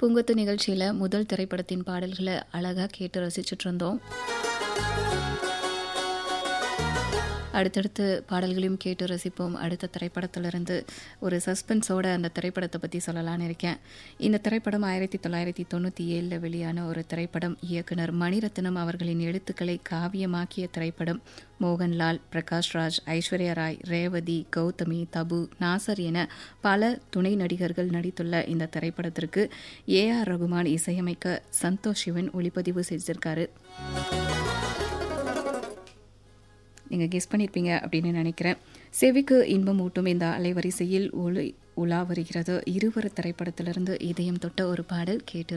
பூங்கொத்து நிகழ்ச்சியில் முதல் திரைப்படத்தின் பாடல்களை அழகாக கேட்டு ரசிச்சுட்டு இருந்தோம் அடுத்தடுத்து பாடல்களையும் கேட்டு ரசிப்போம் அடுத்த திரைப்படத்திலிருந்து ஒரு சஸ்பென்ஸோட அந்த திரைப்படத்தை பற்றி சொல்லலான்னு இருக்கேன் இந்த திரைப்படம் ஆயிரத்தி தொள்ளாயிரத்தி தொண்ணூற்றி ஏழில் வெளியான ஒரு திரைப்படம் இயக்குனர் மணிரத்னம் அவர்களின் எழுத்துக்களை காவியமாக்கிய திரைப்படம் மோகன்லால் பிரகாஷ் ராஜ் ஐஸ்வர்யா ராய் ரேவதி கௌதமி தபு நாசர் என பல துணை நடிகர்கள் நடித்துள்ள இந்த திரைப்படத்திற்கு ஏ ஆர் ரகுமான் இசையமைக்க சந்தோஷ் சிவன் ஒளிப்பதிவு செஞ்சிருக்காரு நீங்கள் கெஸ் பண்ணியிருப்பீங்க அப்படின்னு நினைக்கிறேன் செவிக்கு இன்பம் ஊட்டும் இந்த அலைவரிசையில் ஒளி உலா வருகிறது இருவர் திரைப்படத்திலிருந்து இதயம் தொட்ட ஒரு பாடல் கேட்டு